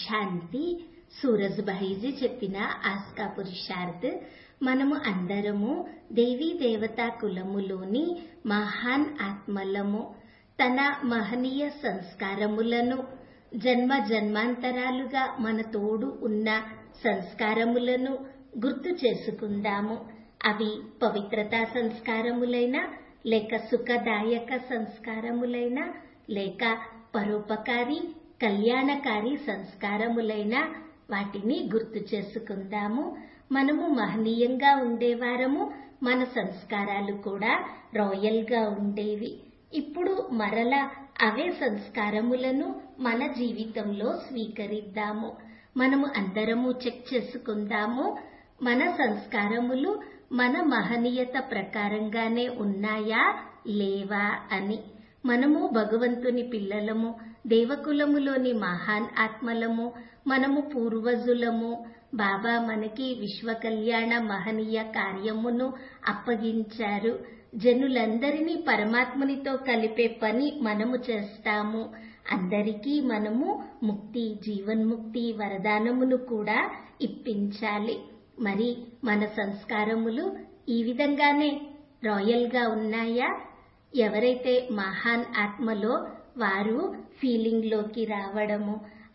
శాంతి సూరజ్భాయిజీ చెప్పిన ఆస్కా పురుషార్థ్ మనము అందరము దేవీ దేవతా కులములోని మహాన్ ఆత్మలము తన మహనీయ సంస్కారములను జన్మ జన్మాంతరాలుగా మన తోడు ఉన్న సంస్కారములను గుర్తు చేసుకుందాము అవి పవిత్రతా సంస్కారములైన లేక సుఖదాయక సంస్కారములైన లేక పరోపకారి కళ్యాణకారి సంస్కారములైన వాటిని గుర్తు చేసుకుందాము మనము మహనీయంగా ఉండేవారము మన సంస్కారాలు కూడా రాయల్ గా ఉండేవి ఇప్పుడు మరల అవే సంస్కారములను మన జీవితంలో స్వీకరిద్దాము మనము అందరము చెక్ చేసుకుందాము మన సంస్కారములు మన మహనీయత ప్రకారంగానే ఉన్నాయా లేవా అని మనము భగవంతుని పిల్లలము దేవకులములోని మహాన్ ఆత్మలము మనము పూర్వజులము బాబా మనకి విశ్వ కళ్యాణ మహనీయ కార్యమును అప్పగించారు జనులందరినీ పరమాత్మునితో కలిపే పని మనము చేస్తాము అందరికీ మనము ముక్తి జీవన్ముక్తి వరదానమును కూడా ఇప్పించాలి మరి మన సంస్కారములు ఈ విధంగానే రాయల్ గా ఉన్నాయా ఎవరైతే మహాన్ ఆత్మలో వారు ఫీలింగ్ లోకి రావడము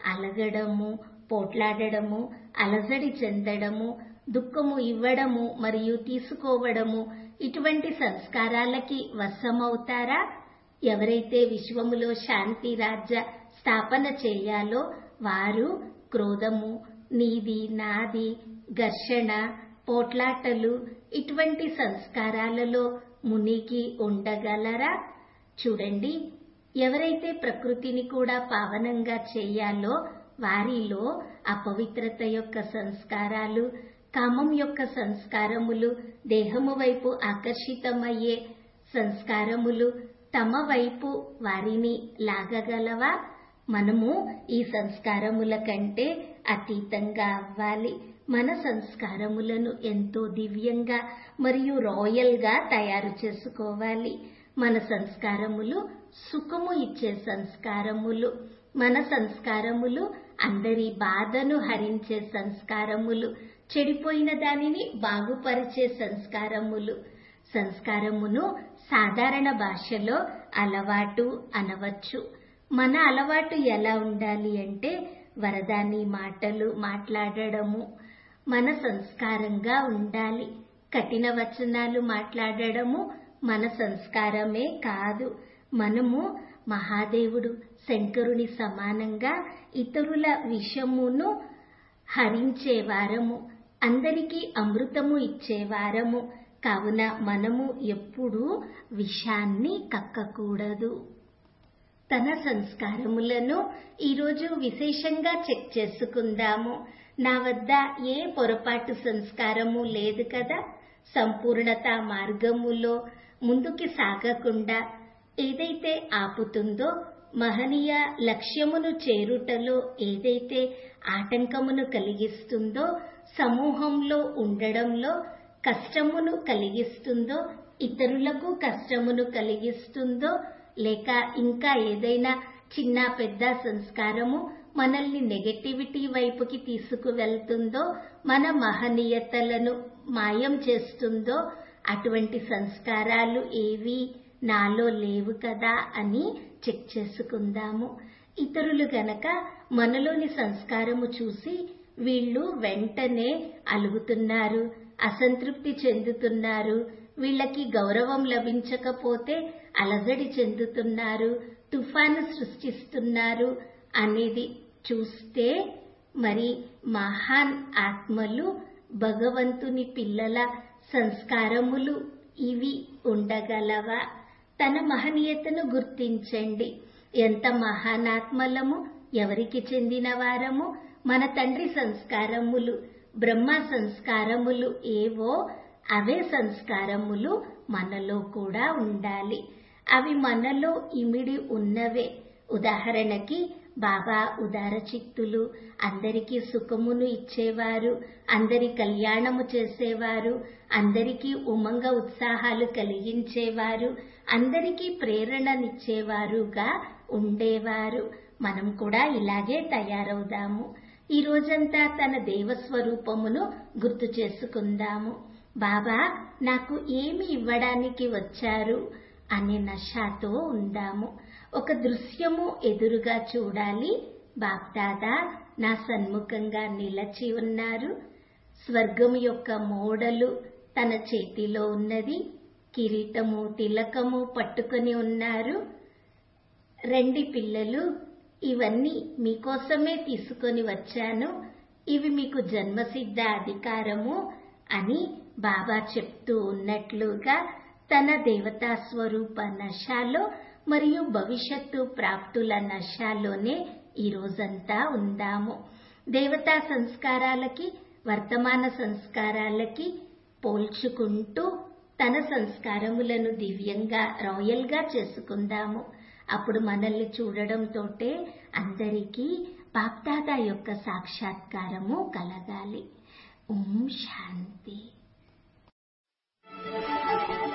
అలగడము పోట్లాడడము అలజడి చెందడము దుఃఖము ఇవ్వడము మరియు తీసుకోవడము ఇటువంటి సంస్కారాలకి వశమవుతారా ఎవరైతే విశ్వములో శాంతి రాజ్య స్థాపన చేయాలో వారు క్రోధము నీది నాది ఘర్షణ పోట్లాటలు ఇటువంటి సంస్కారాలలో మునిగి ఉండగలరా చూడండి ఎవరైతే ప్రకృతిని కూడా పావనంగా చేయాలో వారిలో అపవిత్రత యొక్క సంస్కారాలు కామం యొక్క సంస్కారములు దేహము వైపు ఆకర్షితమయ్యే సంస్కారములు తమ వైపు వారిని లాగగలవా మనము ఈ సంస్కారముల కంటే అతీతంగా అవ్వాలి మన సంస్కారములను ఎంతో దివ్యంగా మరియు రాయల్ గా తయారు చేసుకోవాలి మన సంస్కారములు సుఖము ఇచ్చే సంస్కారములు మన సంస్కారములు అందరి బాధను హరించే సంస్కారములు చెడిపోయిన దానిని బాగుపరిచే సంస్కారములు సంస్కారమును సాధారణ భాషలో అలవాటు అనవచ్చు మన అలవాటు ఎలా ఉండాలి అంటే వరదాని మాటలు మాట్లాడడము మన సంస్కారంగా ఉండాలి కఠిన వచనాలు మాట్లాడడము మన సంస్కారమే కాదు మనము మహాదేవుడు శంకరుని సమానంగా ఇతరుల విషమును హరించేవారము అందరికీ అమృతము ఇచ్చేవారము కావున మనము ఎప్పుడూ విషాన్ని కక్కకూడదు తన సంస్కారములను ఈరోజు విశేషంగా చెక్ చేసుకుందాము నా వద్ద ఏ పొరపాటు సంస్కారము లేదు కదా సంపూర్ణత మార్గములో ముందుకి సాగకుండా ఏదైతే ఆపుతుందో మహనీయ లక్ష్యమును చేరుటలో ఏదైతే ఆటంకమును కలిగిస్తుందో సమూహంలో ఉండడంలో కష్టమును కలిగిస్తుందో ఇతరులకు కష్టమును కలిగిస్తుందో లేక ఇంకా ఏదైనా చిన్న పెద్ద సంస్కారము మనల్ని నెగటివిటీ వైపుకి తీసుకువెళ్తుందో మన మహనీయతలను మాయం చేస్తుందో అటువంటి సంస్కారాలు ఏవి నాలో లేవు కదా అని చెక్ చేసుకుందాము ఇతరులు గనక మనలోని సంస్కారము చూసి వీళ్ళు వెంటనే అలుగుతున్నారు అసంతృప్తి చెందుతున్నారు వీళ్ళకి గౌరవం లభించకపోతే అలజడి చెందుతున్నారు తుఫాను సృష్టిస్తున్నారు అనేది చూస్తే మరి మహాన్ ఆత్మలు భగవంతుని పిల్లల సంస్కారములు ఇవి ఉండగలవా తన మహనీయతను గుర్తించండి ఎంత మహానాత్మలము ఎవరికి చెందిన వారము మన తండ్రి సంస్కారములు బ్రహ్మ సంస్కారములు ఏవో అవే సంస్కారములు మనలో కూడా ఉండాలి అవి మనలో ఇమిడి ఉన్నవే ఉదాహరణకి బాబా ఉదార చిత్తులు అందరికీ సుఖమును ఇచ్చేవారు అందరి కళ్యాణము చేసేవారు అందరికీ ఉమంగ ఉత్సాహాలు కలిగించేవారు అందరికీ ప్రేరణనిచ్చేవారుగా ఉండేవారు మనం కూడా ఇలాగే తయారవుదాము ఈ రోజంతా తన దేవస్వరూపమును గుర్తు చేసుకుందాము బాబా నాకు ఏమి ఇవ్వడానికి వచ్చారు అనే నషాతో ఉందాము ఒక దృశ్యము ఎదురుగా చూడాలి బాప్దాదా నా సన్ముఖంగా నిలచి ఉన్నారు స్వర్గము యొక్క మోడలు తన చేతిలో ఉన్నది కిరీటము తిలకము పట్టుకొని ఉన్నారు రండి పిల్లలు ఇవన్నీ మీకోసమే తీసుకొని వచ్చాను ఇవి మీకు జన్మసిద్ధ అధికారము అని బాబా చెప్తూ ఉన్నట్లుగా తన దేవతా స్వరూప నశాలో మరియు భవిష్యత్తు ప్రాప్తుల నశాలోనే ఈ రోజంతా ఉందాము దేవతా సంస్కారాలకి వర్తమాన సంస్కారాలకి పోల్చుకుంటూ తన సంస్కారములను దివ్యంగా రాయల్గా చేసుకుందాము అప్పుడు మనల్ని చూడడంతోటే అందరికీ బాప్దాదా యొక్క సాక్షాత్కారము కలగాలి ఓం శాంతి